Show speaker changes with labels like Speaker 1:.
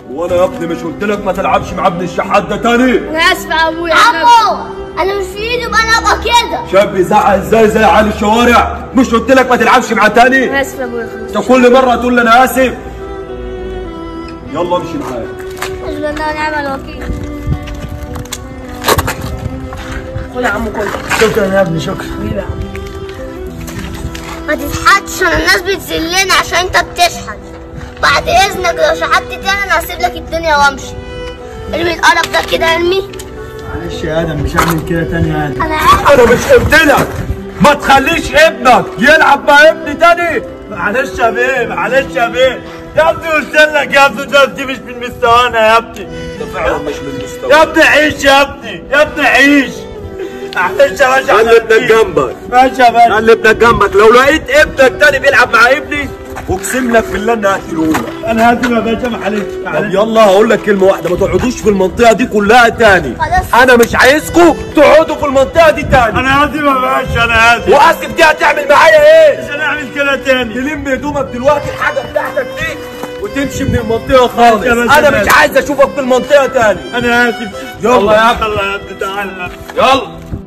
Speaker 1: وانا يا ابني مش قلت لك ما تلعبش مع ابن الشحات ده تاني
Speaker 2: انا اسف يا ابويا
Speaker 3: عمو انا مش في ايدي يبقى انا ابقى كده
Speaker 1: شاب يزعق ازاي زي على الشوارع مش قلت لك ما تلعبش معاه تاني
Speaker 2: انا اسف يا ابويا خلاص
Speaker 1: انت كل مره تقول لي انا اسف يلا امشي معايا
Speaker 3: حسبنا ونعم الوكيل
Speaker 2: خد يا عم كل
Speaker 4: شكرا يا ابني شكرا
Speaker 2: حبيبي يا عم
Speaker 3: ما تشحتش انا الناس بتذلني عشان انت بتشحت بعد اذنك لو شحت تاني انا هسيب لك الدنيا وامشي ارمي القرف ده كده ارمي
Speaker 4: معلش يا ادم مش هعمل كده تاني يا ادم
Speaker 3: انا عارف
Speaker 1: انا مش قلت لك ما تخليش ابنك يلعب مع ابني تاني
Speaker 4: معلش يا بيه معلش يا بيه يا ابني قلت لك يا ابني ده دي مش من مستوانا يا ابني
Speaker 1: ده فعلا مش من مستوى
Speaker 4: يا ابني عيش يا ابني يا ابني عيش معلش يا باشا
Speaker 1: خلي ابنك جنبك
Speaker 4: ماشي يا باشا
Speaker 1: خلي ابنك جنبك لو لقيت ابنك تاني بيلعب مع ابني اقسم لك بالله اني هقتلهولك
Speaker 4: انا هاتم يا باشا معلش
Speaker 1: طب
Speaker 4: معلش
Speaker 1: يلا هقول لك كلمه واحده ما تقعدوش في المنطقه دي كلها تاني
Speaker 3: خلاص.
Speaker 1: انا مش عايزكم تقعدوا في المنطقه دي تاني
Speaker 4: انا هاتم يا باشا انا هاتم
Speaker 1: واسف دي هتعمل معايا ايه
Speaker 4: مش هنعمل كده تاني
Speaker 1: تلم هدومك دلوقتي الحاجه بتاعتك دي وتمشي من المنطقه خالص
Speaker 4: يا باشا
Speaker 1: انا مش
Speaker 4: ماشي.
Speaker 1: عايز اشوفك في المنطقه تاني
Speaker 4: انا هاتم
Speaker 1: يلا يا
Speaker 4: يلا يا ابني تعالى
Speaker 1: يلا